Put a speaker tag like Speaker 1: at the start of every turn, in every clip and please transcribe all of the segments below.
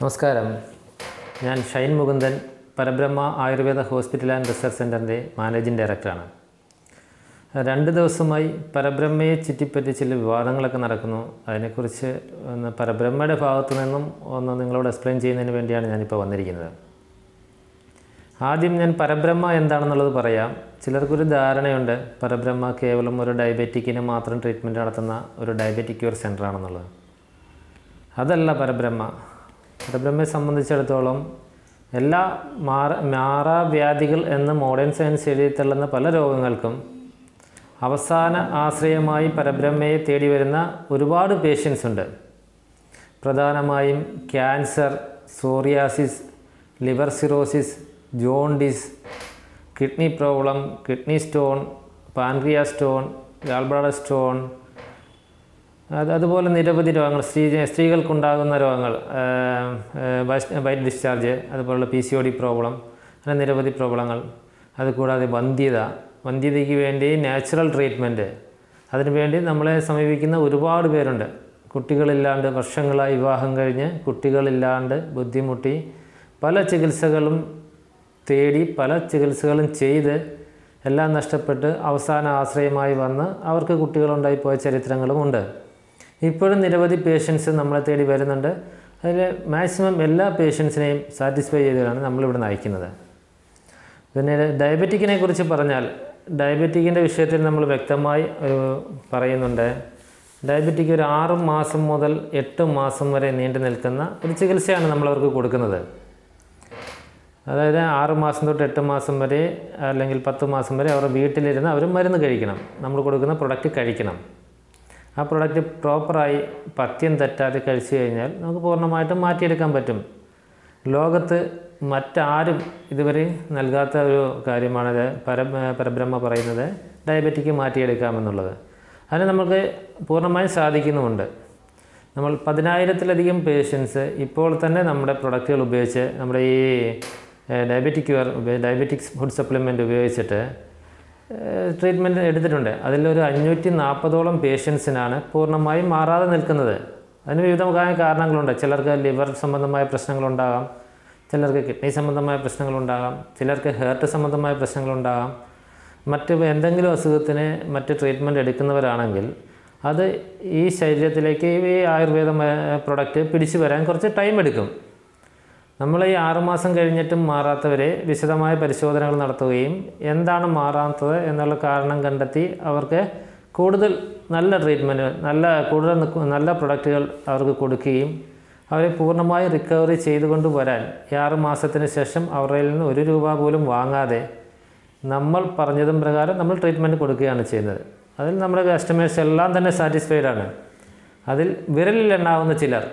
Speaker 1: നമസ്കാരം ഞാൻ Shine Mukundan Parabrahma Ayurveda hospital and research സെൻറ്ററിൻ്റെ മാനേജിംഗ് ഡയറക്ടറാണ് രണ്ട് ദിവസമായി പരബ്രഹ്മയെ ചുറ്റിപ്പറ്റി ചില വിവാദങ്ങളൊക്കെ നടക്കുന്നു അതിനെക്കുറിച്ച് ഒന്ന് പരബ്രഹ്മയുടെ ഭാഗത്തു നിന്നും ഒന്ന് നിങ്ങളോട് എക്സ്പ്ലെയിൻ ചെയ്യുന്നതിന് വേണ്ടിയാണ് ഞാനിപ്പോൾ വന്നിരിക്കുന്നത് ആദ്യം ഞാൻ പരബ്രഹ്മ എന്താണെന്നുള്ളത് പറയാം ചിലർക്കൊരു ധാരണയുണ്ട് പരബ്രഹ്മ കേവലം ഒരു ഡയബറ്റിക്കിന് മാത്രം ട്രീറ്റ്മെൻറ്റ് നടത്തുന്ന ഒരു ഡയബറ്റിക് ക്യൂർ സെൻ്റർ ആണെന്നുള്ളത് അതല്ല പരബ്രഹ്മ പരബ്രഹ്മയെ സംബന്ധിച്ചിടത്തോളം എല്ലാ മാറ മാറാവ്യാധികൾ എന്ന് മോഡേൺ സയൻസ് എഴുതി തള്ളുന്ന പല രോഗങ്ങൾക്കും അവസാന ആശ്രയമായി പരബ്രഹ്മയെ തേടി വരുന്ന ഒരുപാട് പേഷ്യൻസ് ഉണ്ട് പ്രധാനമായും cancer psoriasis liver cirrhosis jaundice kidney problem kidney stone pancrea stone gallbladder stone അത് അതുപോലെ നിരവധി രോഗങ്ങൾ സ്ത്രീ സ്ത്രീകൾക്കുണ്ടാകുന്ന രോഗങ്ങൾ വൈറ്റ് ഡിസ്ചാർജ് അതുപോലുള്ള P C O D problem അങ്ങനെ നിരവധി പ്രോബ്ലങ്ങൾ അതുകൂടാതെ വന്ധ്യത വന്ധ്യതയ്ക്ക് വേണ്ടി നാച്ചുറൽ ട്രീറ്റ്മെൻറ്റ് അതിനുവേണ്ടി നമ്മളെ സമീപിക്കുന്ന ഒരുപാട് പേരുണ്ട് കുട്ടികളില്ലാണ്ട് വർഷങ്ങളായി വിവാഹം കഴിഞ്ഞ് കുട്ടികളില്ലാണ്ട് ബുദ്ധിമുട്ടി പല ചികിത്സകളും തേടി പല ചികിത്സകളും ചെയ്ത് എല്ലാം നഷ്ടപ്പെട്ട് അവസാന ആശ്രയമായി വന്ന് അവർക്ക് കുട്ടികളുണ്ടായി പോയ ചരിത്രങ്ങളുമുണ്ട് ഇപ്പോഴും നിരവധി പേഷ്യൻസ് നമ്മളെ തേടി വരുന്നുണ്ട് അതിൽ മാക്സിമം എല്ലാ പേഷ്യൻസിനെയും സാറ്റിസ്ഫൈ ചെയ്താണ് നമ്മളിവിടെ നയിക്കുന്നത് പിന്നെ ഡയബറ്റിക്കിനെ കുറിച്ച് പറഞ്ഞാൽ ഡയബറ്റിക്കിൻ്റെ വിഷയത്തിൽ നമ്മൾ വ്യക്തമായി ഒരു പറയുന്നുണ്ട് ഡയബറ്റിക് ഒരു ആറ് മാസം മുതൽ എട്ട് മാസം വരെ നീണ്ടു നിൽക്കുന്ന ഒരു ചികിത്സയാണ് നമ്മളവർക്ക് കൊടുക്കുന്നത് അതായത് ആറ് മാസം തൊട്ട് എട്ട് മാസം വരെ അല്ലെങ്കിൽ പത്ത് മാസം വരെ അവർ വീട്ടിലിരുന്ന് അവർ മരുന്ന് കഴിക്കണം നമ്മൾ കൊടുക്കുന്ന പ്രൊഡക്റ്റ് കഴിക്കണം ആ പ്രൊഡക്റ്റ് പ്രോപ്പറായി പഥ്യം തെറ്റാതെ കഴിച്ചു കഴിഞ്ഞാൽ നമുക്ക് പൂർണ്ണമായിട്ടും മാറ്റിയെടുക്കാൻ പറ്റും ലോകത്ത് മറ്റാരും ഇതുവരെ നൽകാത്ത ഒരു കാര്യമാണത് പര പരബ്രഹ്മ പറയുന്നത് ഡയബറ്റിക്ക് മാറ്റിയെടുക്കാമെന്നുള്ളത് അതിന് നമുക്ക് പൂർണ്ണമായും സാധിക്കുന്നുമുണ്ട് നമ്മൾ പതിനായിരത്തിലധികം പേഷ്യൻസ് ഇപ്പോൾ തന്നെ നമ്മുടെ പ്രൊഡക്റ്റുകൾ ഉപയോഗിച്ച് നമ്മുടെ ഈ diabetic cure diabetics food supplement ഉപയോഗിച്ചിട്ട് ട്രീറ്റ്മെൻറ്റ് എടുത്തിട്ടുണ്ട് അതിലൊരു അഞ്ഞൂറ്റി നാൽപ്പതോളം പേഷ്യൻസിനാണ് പൂർണ്ണമായും മാറാതെ നിൽക്കുന്നത് അതിന് വിവിധമായ കാരണങ്ങളുണ്ട് ചിലർക്ക് ലിവർ സംബന്ധമായ പ്രശ്നങ്ങളുണ്ടാകാം ചിലർക്ക് കിഡ്നി സംബന്ധമായ പ്രശ്നങ്ങളുണ്ടാകാം ചിലർക്ക് ഹേർട്ട് സംബന്ധമായ പ്രശ്നങ്ങളുണ്ടാകാം മറ്റ് എന്തെങ്കിലും അസുഖത്തിന് മറ്റ് ട്രീറ്റ്മെൻറ്റ് എടുക്കുന്നവരാണെങ്കിൽ അത് ഈ ശരീരത്തിലേക്ക് ഈ ആയുർവേദ പ്രൊഡക്റ്റ് പിടിച്ചു വരാൻ കുറച്ച് ടൈം എടുക്കും നമ്മൾ ഈ ആറുമാസം കഴിഞ്ഞിട്ടും മാറാത്തവരെ വിശദമായ പരിശോധനകൾ നടത്തുകയും എന്താണ് മാറാത്തത് എന്നുള്ള കാരണം കണ്ടെത്തി അവർക്ക് കൂടുതൽ നല്ല ട്രീറ്റ്മെൻറ്റ് നല്ല കൂടുതൽ നല്ല പ്രൊഡക്റ്റുകൾ അവർക്ക് കൊടുക്കുകയും അവരെ പൂർണ്ണമായി റിക്കവറി ചെയ്തുകൊണ്ട് വരാൻ ഈ ആറ് മാസത്തിന് ശേഷം അവരുടെ നിന്ന് ഒരു രൂപ പോലും വാങ്ങാതെ നമ്മൾ പറഞ്ഞതും പ്രകാരം നമ്മൾ ട്രീറ്റ്മെൻറ്റ് കൊടുക്കുകയാണ് ചെയ്യുന്നത് അതിൽ നമ്മുടെ കസ്റ്റമേഴ്സ് എല്ലാം തന്നെ സാറ്റിസ്ഫൈഡ് ആണ് അതിൽ വിരലിൽ എണ്ണാവുന്ന ചിലർ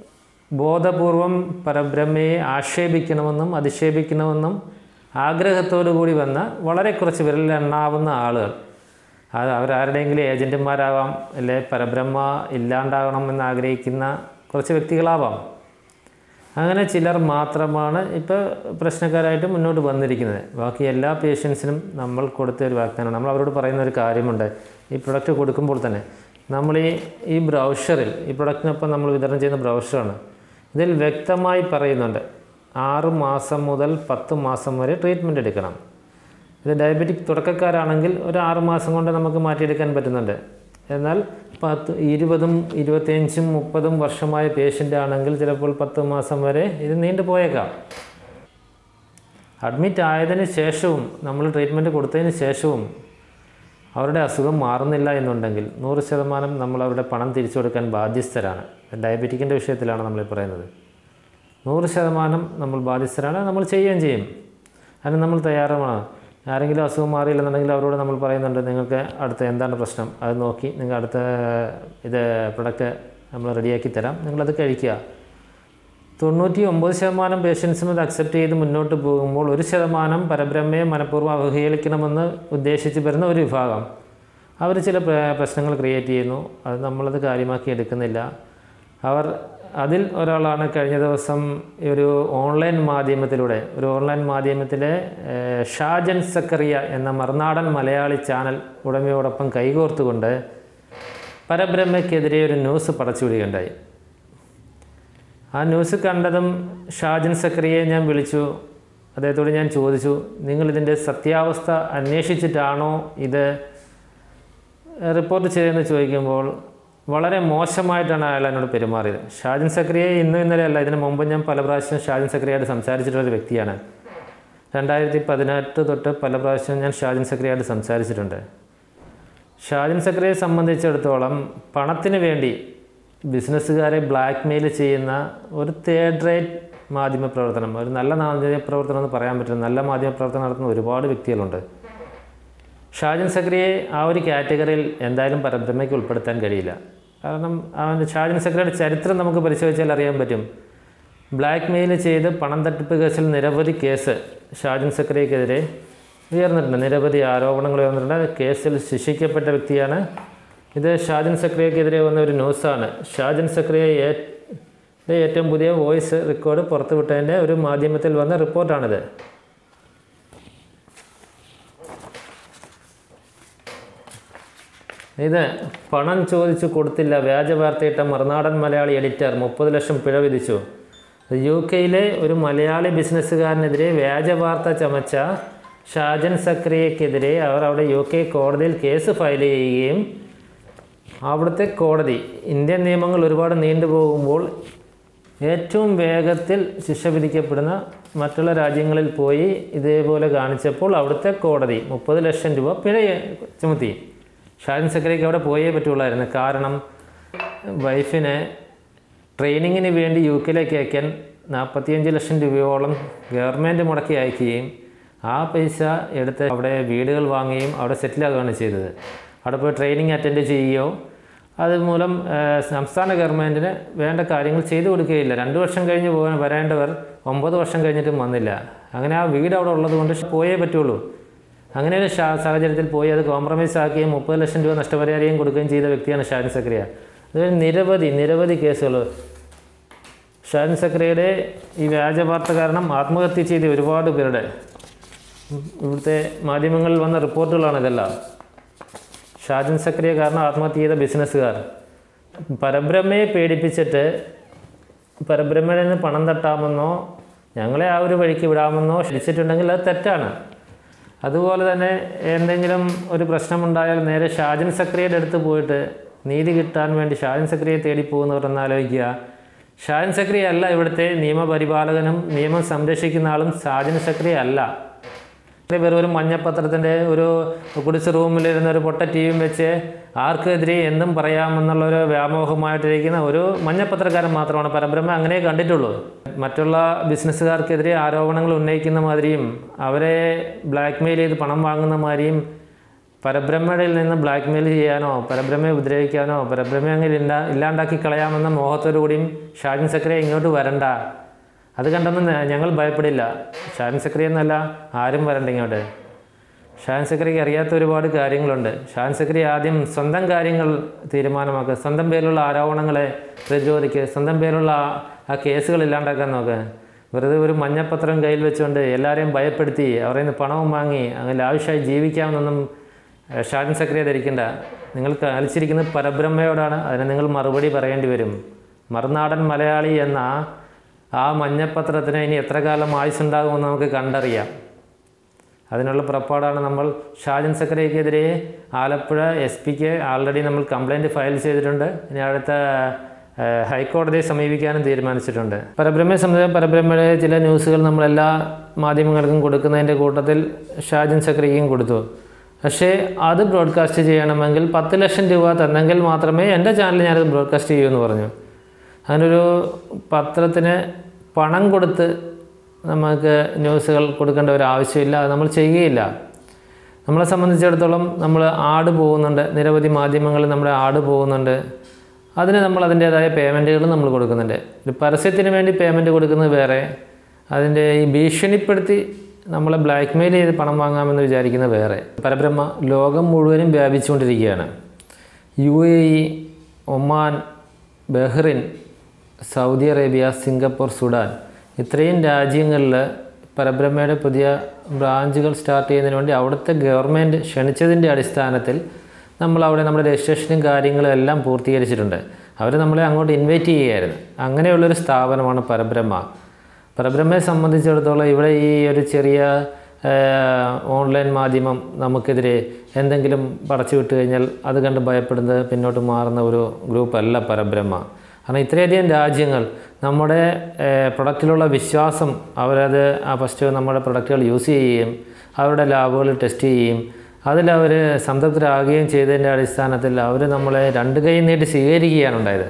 Speaker 1: ബോധപൂർവം പരബ്രഹ്മയെ ആക്ഷേപിക്കണമെന്നും അധിക്ഷേപിക്കണമെന്നും ആഗ്രഹത്തോടു കൂടി വന്ന വളരെ കുറച്ച് വിരലിൽ എണ്ണാവുന്ന ആളുകൾ അത് അവരാരുടെയെങ്കിലും ഏജൻറ്റുമാരാവാം അല്ലെ പരബ്രഹ്മ ഇല്ലാണ്ടാകണമെന്ന് ആഗ്രഹിക്കുന്ന കുറച്ച് വ്യക്തികളാവാം അങ്ങനെ ചിലർ മാത്രമാണ് ഇപ്പോൾ പ്രശ്നക്കാരായിട്ട് മുന്നോട്ട് വന്നിരിക്കുന്നത് ബാക്കി എല്ലാ പേഷ്യൻസിനും നമ്മൾ കൊടുത്ത ഒരു വാഗ്ദാനമാണ് നമ്മൾ അവരോട് പറയുന്ന ഒരു കാര്യമുണ്ട് ഈ പ്രൊഡക്റ്റ് കൊടുക്കുമ്പോൾ തന്നെ നമ്മൾ ഈ ഈ ബ്രൗഷറിൽ ഈ പ്രൊഡക്റ്റിനൊപ്പം നമ്മൾ വിതരണം ചെയ്യുന്ന ബ്രൗഷറാണ് ഇതിൽ വ്യക്തമായി പറയുന്നുണ്ട് ആറ് മാസം മുതൽ പത്ത് മാസം വരെ ട്രീറ്റ്മെൻറ്റ് എടുക്കണം ഇത് ഡയബറ്റിക് തുടക്കക്കാരാണെങ്കിൽ ഒരു ആറ് മാസം കൊണ്ട് നമുക്ക് മാറ്റിയെടുക്കാൻ പറ്റുന്നുണ്ട് എന്നാൽ പത്ത് ഇരുപതും ഇരുപത്തിയഞ്ചും മുപ്പതും വർഷമായ പേഷ്യൻ്റ് ആണെങ്കിൽ ചിലപ്പോൾ പത്ത് മാസം വരെ ഇത് നീണ്ടു പോയേക്കാം അഡ്മിറ്റ് ആയതിന് ശേഷവും നമ്മൾ ട്രീറ്റ്മെൻറ്റ് കൊടുത്തതിന് ശേഷവും അവരുടെ അസുഖം മാറുന്നില്ല എന്നുണ്ടെങ്കിൽ നൂറ് ശതമാനം നമ്മൾ അവരുടെ പണം തിരിച്ചു കൊടുക്കാൻ ബാധ്യസ്ഥരാണ് ഡയബറ്റിക്കിൻ്റെ വിഷയത്തിലാണ് നമ്മൾ പറയുന്നത് നൂറ് ശതമാനം നമ്മൾ ബാധ്യസ്ഥരാണ് നമ്മൾ ചെയ്യുകയും ചെയ്യും അതിന് നമ്മൾ തയ്യാറുമാണ് ആരെങ്കിലും അസുഖം മാറിയില്ലെന്നുണ്ടെങ്കിൽ അവരോട് നമ്മൾ പറയുന്നുണ്ട് നിങ്ങൾക്ക് അടുത്ത എന്താണ് പ്രശ്നം അത് നോക്കി നിങ്ങൾ അടുത്ത ഇത് പ്രൊഡക്റ്റ് നമ്മൾ റെഡിയാക്കി തരാം നിങ്ങളത് കഴിക്കുക തൊണ്ണൂറ്റി ഒമ്പത് ശതമാനം പേഷ്യൻസും ഇത് അക്സെപ്റ്റ് ചെയ്ത് മുന്നോട്ട് പോകുമ്പോൾ ഒരു ശതമാനം പരബ്രഹ്മയെ മനഃപൂർവ്വം അവഹേളിക്കണമെന്ന് ഉദ്ദേശിച്ച് വരുന്ന ഒരു വിഭാഗം അവർ ചില പ്രശ്നങ്ങൾ ക്രിയേറ്റ് ചെയ്യുന്നു അത് നമ്മളത് കാര്യമാക്കി എടുക്കുന്നില്ല അവർ അതിൽ ഒരാളാണ് കഴിഞ്ഞ ദിവസം ഒരു ഓൺലൈൻ മാധ്യമത്തിലൂടെ ഒരു ഓൺലൈൻ മാധ്യമത്തിലെ ഷാജൻ സക്കറിയ എന്ന മറുനാടൻ മലയാളി ചാനൽ ഉടമയോടൊപ്പം കൈകോർത്തുകൊണ്ട് പരബ്രഹ്മയ്ക്കെതിരെ ഒരു ന്യൂസ് പടച്ചുവിടുകയുണ്ടായി ആ ന്യൂസ് കണ്ടതും ഷാജൻ സക്രിയെ ഞാൻ വിളിച്ചു അദ്ദേഹത്തോട് ഞാൻ ചോദിച്ചു നിങ്ങളിതിൻ്റെ സത്യാവസ്ഥ അന്വേഷിച്ചിട്ടാണോ ഇത് റിപ്പോർട്ട് ചെയ്തതെന്ന് ചോദിക്കുമ്പോൾ വളരെ മോശമായിട്ടാണ് അയാൾ എന്നോട് പെരുമാറിയത് ഷാജിൻ സക്രിയെ ഇന്നും ഇന്നലെ അല്ല ഇതിന് മുമ്പ് ഞാൻ പല പ്രാവശ്യം ഷാജിൻ സക്രിയായിട്ട് സംസാരിച്ചിട്ടുള്ള ഒരു വ്യക്തിയാണ് രണ്ടായിരത്തി പതിനെട്ട് തൊട്ട് പല പ്രാവശ്യം ഞാൻ ഷാജിൻ സക്രിയായിട്ട് സംസാരിച്ചിട്ടുണ്ട് ഷാജിൻ സക്രിയെ സംബന്ധിച്ചിടത്തോളം പണത്തിന് വേണ്ടി ബിസിനസ്സുകാരെ ബ്ലാക്ക് മെയിൽ ചെയ്യുന്ന ഒരു തേർഡ് റേറ്റ് മാധ്യമ പ്രവർത്തനം ഒരു നല്ല മാധ്യമ പ്രവർത്തനം എന്ന് പറയാൻ പറ്റില്ല നല്ല മാധ്യമ പ്രവർത്തനം നടത്തുന്ന ഒരുപാട് വ്യക്തികളുണ്ട് ഷാജിൻ സക്രിയെ ആ ഒരു കാറ്റഗറിയിൽ എന്തായാലും പരബ്രഹ്മയ്ക്ക് ഉൾപ്പെടുത്താൻ കഴിയില്ല കാരണം അവൻ്റെ ഷാജിൻ സക്രിയുടെ ചരിത്രം നമുക്ക് പരിശോധിച്ചാൽ അറിയാൻ പറ്റും ബ്ലാക്ക് മെയിൽ ചെയ്ത് പണം തട്ടിപ്പ് കേസിൽ നിരവധി കേസ് ഷാജിൻ സക്രിയക്കെതിരെ ഉയർന്നിട്ടുണ്ട് നിരവധി ആരോപണങ്ങൾ ഉയർന്നിട്ടുണ്ട് കേസിൽ ശിക്ഷിക്കപ്പെട്ട വ്യക്തിയാണ് ഇത് ഷാജിൻ സക്രിയക്കെതിരെ വന്ന ഒരു ന്യൂസാണ് ഷാജിൻ സക്രിയ ഏ- യുടെ ഏറ്റവും പുതിയ വോയിസ് റെക്കോർഡ് പുറത്തുവിട്ടതിൻ്റെ ഒരു മാധ്യമത്തിൽ വന്ന റിപ്പോർട്ടാണിത് ഇത് പണം ചോദിച്ചു കൊടുത്തില്ല വ്യാജ വാർത്തയിട്ട മറുനാടൻ മലയാളി എഡിറ്റർ മുപ്പത് ലക്ഷം പിഴ വിധിച്ചു യു കെയിലെ ഒരു മലയാളി ബിസിനസ്സുകാരനെതിരെ വ്യാജ വാർത്ത ചമച്ച ഷാജൻ സക്രിയക്കെതിരെ അവർ അവിടെ യു കെ കോടതിയിൽ കേസ് ഫയൽ ചെയ്യുകയും അവിടുത്തെ കോടതി ഇന്ത്യൻ നിയമങ്ങൾ ഒരുപാട് നീണ്ടുപോകുമ്പോൾ ഏറ്റവും വേഗത്തിൽ ശിക്ഷ വിധിക്കപ്പെടുന്ന മറ്റുള്ള രാജ്യങ്ങളിൽ പോയി ഇതേപോലെ കാണിച്ചപ്പോൾ അവിടുത്തെ കോടതി മുപ്പത് ലക്ഷം രൂപ പിഴ ചുമത്തി ഷാജൻ സക്രിയക്ക് അവിടെ പോയേ പറ്റുള്ളായിരുന്നു കാരണം വൈഫിനെ ട്രെയിനിങ്ങിന് വേണ്ടി യു കെയിലേക്ക് അയക്കാൻ നാൽപ്പത്തിയഞ്ച് ലക്ഷം രൂപയോളം ഗവൺമെൻറ് മുടക്കി അയക്കുകയും ആ പൈസ എടുത്ത് അവിടെ വീടുകൾ വാങ്ങുകയും അവിടെ സെറ്റിലാകുകയാണ് ചെയ്തത് അവിടെ പോയി ട്രെയിനിങ് അറ്റൻഡ് ചെയ്യുകയോ അതുമൂലം ആ, സംസ്ഥാന ഗവൺമെൻറ്റിന് വേണ്ട കാര്യങ്ങൾ ചെയ്തു കൊടുക്കുകയില്ല രണ്ട് വർഷം കഴിഞ്ഞ് പോകാൻ വരേണ്ടവർ ഒമ്പത് വർഷം കഴിഞ്ഞിട്ടും വന്നില്ല അങ്ങനെ ആ വീട് അവിടെ ഉള്ളത് കൊണ്ട് പോയേ പറ്റുള്ളൂ അങ്ങനെ ഒരു ഷാ- സാഹചര്യത്തിൽ പോയി അത് കോംപ്രമൈസ് ആക്കുകയും മുപ്പത് ലക്ഷം രൂപ നഷ്ടപരിഹാരം കൊടുക്കുകയും ചെയ്ത വ്യക്തിയാണ് ഷാൻ സക്രിയ അതുപോലെ നിരവധി നിരവധി കേസുകൾ ഷാൻ സക്രിയയുടെ ഈ വ്യാജ വാർത്ത കാരണം ആത്മഹത്യ ചെയ്ത ഒരുപാട് പേരുടെ ഇവിടുത്തെ മാധ്യമങ്ങളിൽ വന്ന റിപ്പോർട്ടുകളാണ് ഇതെല്ലാം ഷാജൻ സക്രിയ കാരണം ആത്മഹത്യ ചെയ്ത ബിസിനസ്സുകാർ പരബ്രഹ്മയെ പേടിപ്പിച്ചിട്ട് പരബ്രഹ്മയിൽ നിന്ന് പണം തട്ടാമെന്നോ ഞങ്ങളെ ആ ഒരു വഴിക്ക് വിടാമെന്നോ ക്ഷണിച്ചിട്ടുണ്ടെങ്കിൽ അത് തെറ്റാണ് അതുപോലെ തന്നെ എന്തെങ്കിലും ഒരു പ്രശ്നമുണ്ടായാൽ നേരെ ഷാജൻ സക്രിയയുടെ അടുത്ത് പോയിട്ട് നീതി കിട്ടാൻ വേണ്ടി ഷാജൻ സക്രിയെ തേടി പോകുന്നവരെന്ന് ആലോചിക്കുക ഷാജൻ സക്രിയ അല്ല ഇവിടുത്തെ നിയമപരിപാലകനും നിയമം സംരക്ഷിക്കുന്ന ആളും ഷാജൻ സക്രിയ അല്ല ഇത് വെറും ഒരു മഞ്ഞപ്പത്രത്തിൻ്റെ ഒരു കുടിച്ച് റൂമിലിരുന്ന ഒരു പൊട്ട ടി വിയും വെച്ച് ആർക്കെതിരെ എന്തും പറയാമെന്നുള്ള ഒരു വ്യാമോഹമായിട്ടിരിക്കുന്ന ഒരു മഞ്ഞപ്പത്രക്കാരൻ മാത്രമാണ് പരബ്രഹ്മ അങ്ങനെ കണ്ടിട്ടുള്ളൂ മറ്റുള്ള ബിസിനസ്സുകാർക്കെതിരെ ആരോപണങ്ങൾ ഉന്നയിക്കുന്ന മാതിരിയും അവരെ ബ്ലാക്ക് മെയിൽ ചെയ്ത് പണം വാങ്ങുന്ന മാതിരിയും പരബ്രഹ്മയിൽ നിന്ന് ബ്ലാക്ക് മെയിൽ ചെയ്യാനോ പരബ്രഹ്മയെ ഉപദ്രവിക്കാനോ പരബ്രഹ്മയെ അങ്ങനെ ഇല്ലാ ഇല്ലാണ്ടാക്കി കളയാമെന്ന മോഹത്തോടു കൂടിയും ഷാജിൻ സക്രിയ ഇങ്ങോട്ട് വരണ്ട അത് കണ്ടൊന്നും ഞ- ഞങ്ങൾ ഭയപ്പെടില്ല ഷാൻ സക്രി എന്നല്ല ആരും വരണ്ട ഇങ്ങോട്ട് ഷാൻ സക്രിക്ക് അറിയാത്ത ഒരുപാട് കാര്യങ്ങളുണ്ട് ഷാൻ സക്രി ആദ്യം സ്വന്തം കാര്യങ്ങൾ തീരുമാനമാക്കുക സ്വന്തം പേരിലുള്ള ആരോപണങ്ങളെ പ്രതിരോധിക്കുക സ്വന്തം പേരിലുള്ള ആ- ആ കേസുകൾ ഇല്ലാണ്ടാക്കാൻ നോക്കുക വെറുതെ ഒരു മഞ്ഞപ്പത്രം കയ്യിൽ വെച്ചുകൊണ്ട് എല്ലാവരെയും ഭയപ്പെടുത്തി അവരിൽ നിന്ന് പണവും വാങ്ങി അങ്ങനെ ലാവിഷായി ജീവിക്കാമെന്നൊന്നും ഏഹ്, ഷാൻ സക്രിയ ധരിക്കണ്ട നിങ്ങൾ കളിച്ചിരിക്കുന്നത് പരബ്രഹ്മയോടാണ് അതിന് നിങ്ങൾ മറുപടി പറയേണ്ടി വരും മറുനാടൻ മലയാളി എന്ന ആ മഞ്ഞപ്പത്രത്തിന് ഇനി എത്ര കാലം ആയുസ്സുണ്ടാകുമെന്ന് നമുക്ക് കണ്ടറിയാം അതിനുള്ള പുറപ്പാടാണ് നമ്മൾ ഷാജൻ സക്രിയക്കെതിരെ ആലപ്പുഴ എസ് പിക്ക് ആൾറെഡി നമ്മൾ കംപ്ലൈൻറ്റ് ഫയൽ ചെയ്തിട്ടുണ്ട് ഇനി അടുത്ത ഏഹ്, ഹൈക്കോടതിയെ സമീപിക്കാനും തീരുമാനിച്ചിട്ടുണ്ട് പരബ്രഹ്മയെ സംബന്ധിച്ച് പരബ്രഹ്മയുടെ ചില ന്യൂസുകൾ നമ്മളെല്ലാ മാധ്യമങ്ങൾക്കും കൊടുക്കുന്നതിൻ്റെ കൂട്ടത്തിൽ ഷാജൻ സക്രിയക്കും കൊടുത്തു പക്ഷേ അത് ബ്രോഡ്കാസ്റ്റ് ചെയ്യണമെങ്കിൽ പത്ത് ലക്ഷം രൂപ തന്നെങ്കിൽ മാത്രമേ എൻ്റെ ചാനൽ ഞാനത് ബ്രോഡ്കാസ്റ്റ് ചെയ്യൂ എന്ന് പറഞ്ഞു അതിനൊരു പത്രത്തിന് പണം കൊടുത്ത് നമുക്ക് ന്യൂസുകൾ കൊടുക്കേണ്ട ഒരു ആവശ്യമില്ല അത് നമ്മൾ ചെയ്യുകയില്ല നമ്മളെ സംബന്ധിച്ചിടത്തോളം നമ്മൾ ആട് പോകുന്നുണ്ട് നിരവധി മാധ്യമങ്ങളിൽ നമ്മുടെ ആട് പോകുന്നുണ്ട് അതിന് നമ്മൾ അതിൻ്റേതായ പേയ്മെൻറ്റുകൾ നമ്മൾ കൊടുക്കുന്നുണ്ട് ഒരു പരസ്യത്തിന് വേണ്ടി പേയ്മെൻറ്റ് കൊടുക്കുന്നത് വേറെ അതിൻ്റെ ഈ ഭീഷണിപ്പെടുത്തി നമ്മളെ ബ്ലാക്ക് മെയിൽ ചെയ്ത് പണം വാങ്ങാമെന്ന് വിചാരിക്കുന്നത് വേറെ പരബ്രഹ്മ ലോകം മുഴുവനും വ്യാപിച്ചുകൊണ്ടിരിക്കുകയാണ് U A E Oman Bahrain Saudi Arabia Singapore Sudan ഇത്രയും രാജ്യങ്ങളിൽ പരബ്രഹ്മയുടെ പുതിയ ബ്രാഞ്ചുകൾ സ്റ്റാർട്ട് ചെയ്യുന്നതിന് വേണ്ടി അവിടുത്തെ ഗവൺമെൻറ് ക്ഷണിച്ചതിൻ്റെ അടിസ്ഥാനത്തിൽ നമ്മൾ അവിടെ നമ്മുടെ രജിസ്ട്രേഷനും കാര്യങ്ങളും എല്ലാം പൂർത്തീകരിച്ചിട്ടുണ്ട് അവർ നമ്മളെ അങ്ങോട്ട് ഇൻവൈറ്റ് ചെയ്യുകയായിരുന്നു അങ്ങനെയുള്ളൊരു സ്ഥാപനമാണ് പരബ്രഹ്മ പരബ്രഹ്മയെ സംബന്ധിച്ചിടത്തോളം ഇവിടെ ഈ ഒരു ചെറിയ ഏഹ്, ഓൺലൈൻ മാധ്യമം നമുക്കെതിരെ എന്തെങ്കിലും പടച്ചു വിട്ട് കഴിഞ്ഞാൽ അത് കണ്ട് ഭയപ്പെടുന്നത് പിന്നോട്ട് മാറുന്ന ഒരു ഗ്രൂപ്പല്ല പരബ്രഹ്മ കാരണം ഇത്രയധികം രാജ്യങ്ങൾ നമ്മുടെ ഏഹ്, പ്രൊഡക്റ്റിലുള്ള വിശ്വാസം അവരത് ആ ഫസ്റ്റ് നമ്മുടെ പ്രൊഡക്റ്റുകൾ യൂസ് ചെയ്യുകയും അവരുടെ ലാബുകൾ ടെസ്റ്റ് ചെയ്യുകയും അതിലവർ സംതൃപ്തരാകുകയും ചെയ്തതിൻ്റെ അടിസ്ഥാനത്തിൽ അവർ നമ്മളെ രണ്ട് കൈ നീട്ടി സ്വീകരിക്കുകയാണ് ഉണ്ടായത്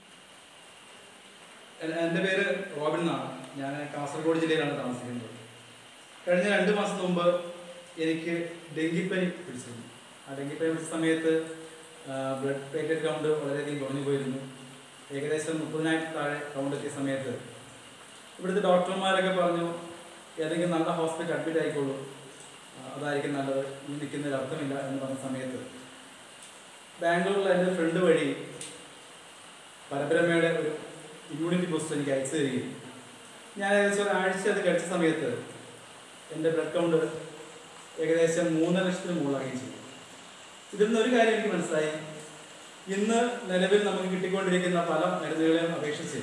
Speaker 2: എ- എൻ്റെ പേര് റോബിൻ എന്നാണ് ഞാൻ കാസർഗോഡ് ജില്ലയിലാണ് താമസിക്കുന്നത് കഴിഞ്ഞ രണ്ട് മാസം മുമ്പ് എനിക്ക് ഡെങ്കിപ്പനി പിടിച്ചിരുന്നു ആ ഡെങ്കിപ്പനി പിടിച്ച സമയത്ത് ബ്ലഡ് പ്ലേറ്റഡ് കൗണ്ട് വളരെയധികം കുറഞ്ഞു പോയിരുന്നു ഏകദേശം മുപ്പതിനായിരത്തി താഴെ കൗണ്ട് എത്തിയ സമയത്ത് ഇവിടുത്തെ ഡോക്ടർമാരൊക്കെ പറഞ്ഞു ഏതെങ്കിലും നല്ല ഹോസ്പിറ്റൽ അഡ്മിറ്റ് ആയിക്കോളൂ ആ, അതായിരിക്കും നല്ലത് ഈ നിൽക്കുന്നതിൽ അർത്ഥമില്ല എന്ന് പറഞ്ഞ സമയത്ത് ബാംഗ്ലൂരിലെ എൻ്റെ ഫ്രണ്ട് വഴി പരബ്രഹ്മയുടെ ഒരു ഇമ്മ്യൂണിറ്റി ബൂസ്റ്റർ എനിക്ക് അയച്ചു തരികയും ഞാൻ ഏകദേശം ഒരാഴ്ച അത് കഴിച്ച സമയത്ത് എൻ്റെ ബ്ലഡ് കൗണ്ട് ഏകദേശം മൂന്നര ലക്ഷത്തിന് മുകളിലാകുകയും ചെയ്തു ഇതിൽ നിന്ന് ഒരു കാര്യം എനിക്ക് മനസ്സിലായി ഇന്ന് നിലവിൽ നമുക്ക് കിട്ടിക്കൊണ്ടിരിക്കുന്ന പല മരുന്നുകളെയും അപേക്ഷിച്ച്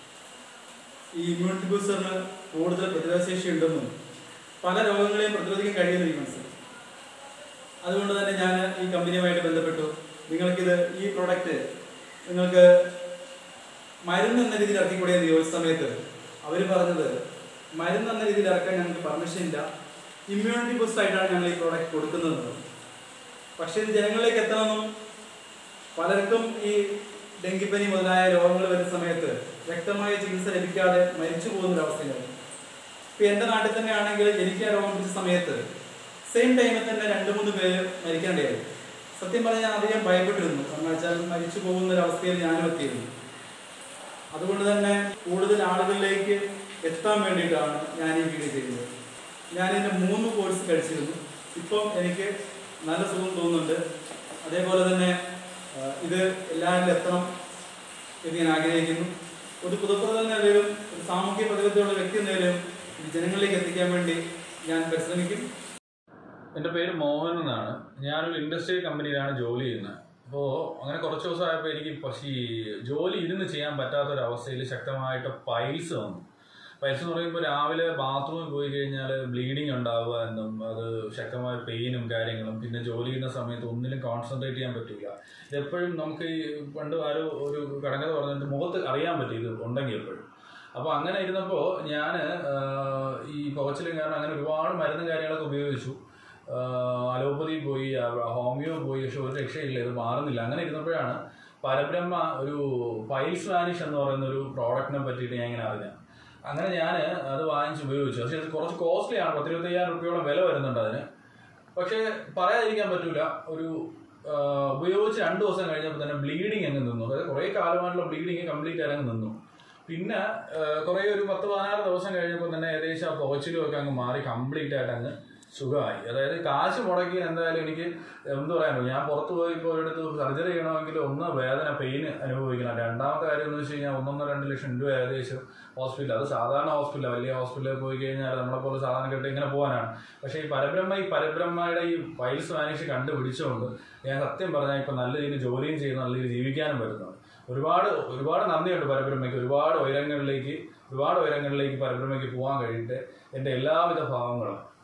Speaker 2: ഈ ഇമ്മ്യൂണിറ്റി ബൂസ്റ്ററിന് കൂടുതൽ പ്രതിരോധശേഷി ഉണ്ടെന്നും പല രോഗങ്ങളെയും പ്രതിരോധിക്കാൻ കഴിയുമെന്ന് എനിക്ക് മനസ്സിലായി അതുകൊണ്ട് തന്നെ ഞാൻ ഈ കമ്പനിയുമായിട്ട് ബന്ധപ്പെട്ടു നിങ്ങൾക്കിത് ഈ പ്രോഡക്റ്റ് നിങ്ങൾക്ക് മരുന്ന് എന്ന രീതിയിൽ ഇറക്കിക്കൂടെ എന്ന് ചോദിച്ച സമയത്ത് അവർ പറഞ്ഞത് മരുന്ന് എന്ന രീതിയിൽ ഇറക്കാൻ ഞങ്ങൾക്ക് പെർമിഷൻ ഇല്ല ഇമ്മ്യൂണിറ്റി ബൂസ്റ്റ് ആയിട്ടാണ് ഞങ്ങൾ ഈ പ്രോഡക്റ്റ് കൊടുക്കുന്നത് പക്ഷേ ഇത് ജനങ്ങളിലേക്ക് എത്തണമെന്നും പലർക്കും ഈ ഡെങ്കിപ്പനി മുതലായ രോഗങ്ങൾ വരുന്ന സമയത്ത് വ്യക്തമായ ചികിത്സ ലഭിക്കാതെ മരിച്ചു പോകുന്ന ഒരു അവസ്ഥയിലാണ് ഇപ്പൊ എന്റെ നാട്ടിൽ തന്നെ ആണെങ്കിൽ എനിക്ക് ആ രോഗം പിടിച്ച സമയത്ത് സെയിം ടൈമിൽ തന്നെ രണ്ട് മൂന്ന് പേര് മരിക്കേണ്ടതായി സത്യം പറഞ്ഞാൽ ഞാൻ അധികം ഭയപ്പെട്ടിരുന്നു കാരണം വെച്ചാൽ മരിച്ചു പോകുന്ന ഒരു അവസ്ഥയിൽ ഞാനും എത്തിയിരുന്നു അതുകൊണ്ട് തന്നെ കൂടുതൽ ആളുകളിലേക്ക് എത്താൻ വേണ്ടിയിട്ടാണ് ഞാൻ ഈ വീഡിയോ ചെയ്യുന്നത് ഞാൻ ഇതിന്റെ മൂന്ന് കോഴ്സ് കഴിച്ചിരുന്നു ഇപ്പം എനിക്ക് നല്ല സുഖം തോന്നുന്നുണ്ട് അതേപോലെ തന്നെ ആ, ഇത് എല്ലാവരിലും എത്തണം എന്ന് ഞാൻ ആഗ്രഹിക്കുന്നു ഒരു പുതുപ്രത എന്ന നിലയിലും ഒരു സാമൂഹ്യ പ്രതിബദ്ധതയുള്ള വ്യക്തി എന്ന നിലയിലും ഇത് ജനങ്ങളിലേക്ക് എത്തിക്കാൻ വേണ്ടി ഞാൻ പരിശ്രമിക്കും
Speaker 3: എൻ്റെ പേര് മോഹൻ എന്നാണ് ഞാനൊരു ഇൻഡസ്ട്രിയൽ കമ്പനിയിലാണ് ജോലി ചെയ്യുന്നത് അപ്പോൾ അങ്ങനെ കുറച്ച് ദിവസമായപ്പോൾ എനിക്ക് പക്ഷേ ഈ ജോലി ഇരുന്ന് ചെയ്യാൻ പറ്റാത്തൊരവസ്ഥയിൽ ശക്തമായിട്ട് പൈൽസ് വന്നു പൈൽസ് എന്ന് പറയുമ്പോൾ രാവിലെ ബാത്റൂമിൽ പോയി കഴിഞ്ഞാൽ ബ്ലീഡിങ് ഉണ്ടാവുക എന്നും അത് ശക്തമായ പെയിനും കാര്യങ്ങളും പിന്നെ ജോലി ചെയ്യുന്ന സമയത്ത് ഒന്നിലും കോൺസെൻട്രേറ്റ് ചെയ്യാൻ പറ്റില്ല ഇതെപ്പോഴും നമുക്ക് ഈ പണ്ട് ആരോ ഒരു കടങ്കഥ പറഞ്ഞിട്ട് മുഖത്ത് അറിയാൻ പറ്റും ഇത് ഉണ്ടെങ്കിൽ എപ്പോഴും അപ്പോൾ അങ്ങനെ ഇരുന്നപ്പോൾ ഞാൻ ഈ പുകച്ചിലും കാരണം അങ്ങനെ ഒരുപാട് മരുന്നും കാര്യങ്ങളൊക്കെ ഉപയോഗിച്ചു ആഹ് അലോപ്പതി പോയി ആ- ഹോമിയോ പോയി പക്ഷെ ഒരു രക്ഷയില്ല ഇത് മാറുന്നില്ല അങ്ങനെ ഇരുന്നപ്പോഴാണ് പരബ്രഹ്മ ഒരു പൈൽസ് വാനിഷ് എന്ന് പറയുന്ന ഒരു പ്രോഡക്റ്റിനെ പറ്റിയിട്ട് ഞാൻ ഇങ്ങനെ അറിഞ്ഞത് അങ്ങനെ ഞാൻ അത് വാങ്ങിച്ച് ഉപയോഗിച്ചു പക്ഷേ ഇത് കുറച്ച് കോസ്റ്റ്ലി ആണ് പത്തിരുപത്തയ്യായിരം റുപ്യോളം വില വരുന്നുണ്ട് അതിന് പക്ഷേ പറയാതിരിക്കാൻ പറ്റൂല ഒരു ആഹ് ഉപയോഗിച്ച് രണ്ട് ദിവസം കഴിഞ്ഞപ്പോൾ തന്നെ ബ്ലീഡിങ് അങ്ങ് നിന്നു അതായത് കുറേ കാലമായിട്ടുള്ള ബ്ലീഡിങ് കംപ്ലീറ്റ് ആയി അങ്ങ് നിന്നു പിന്നെ ആഹ് കുറേ ഒരു പത്ത് പതിനാറ് ദിവസം കഴിഞ്ഞപ്പോൾ തന്നെ ഏകദേശം ആ പുകച്ചിലും ഒക്കെ അങ്ങ് മാറി കംപ്ലീറ്റ് ആയിട്ട് അങ്ങ് സുഖമായി അതായത് കാശ് മുടക്കി എന്തായാലും എനിക്ക് എന്ത് പറയാനോ ഞാൻ പുറത്ത് പോയി ഇപ്പോൾ ഒരിടത്ത് സർജറി ചെയ്യണമെങ്കിൽ ഒന്ന് വേദന പെയിൻ അനുഭവിക്കണം രണ്ടാമത്തെ കാര്യം എന്ന് വെച്ച് കഴിഞ്ഞാൽ ഒന്നൊന്നര രണ്ട് ലക്ഷം രൂപ ഏകദേശം ഹോസ്പിറ്റൽ അത് സാധാരണ ഹോസ്പിറ്റൽ വലിയ ഹോസ്പിറ്റലിൽ പോയി കഴിഞ്ഞാൽ നമ്മളെ പോലെ സാധാരണ കെട്ട് ഇങ്ങനെ പോകാനാണ് പക്ഷേ ഈ പരബ്രഹ്മ ഈ പരബ്രഹ്മയുടെ ഈ വൈൽസ് വാനിഷ് കണ്ടുപിടിച്ചുകൊണ്ട് ഞാൻ സത്യം പറഞ്ഞാൽ ഇപ്പം നല്ല രീതിയിൽ ജോലിയും ചെയ്ത് നല്ല രീതിയിൽ ജീവിക്കാനും പറ്റുന്നുണ്ട് ഒരുപാട് ഒരുപാട് നന്ദിയുണ്ട് പരബ്രഹ്മയ്ക്ക് ഒരുപാട് ഉയരങ്ങളിലേക്ക് ഒരുപാട് ഉയരങ്ങളിലേക്ക് പരബ്രഹ്മയ്ക്ക് പോകാൻ കഴിയട്ടെ എൻ്റെ എല്ലാവിധ ഭാവങ്ങളും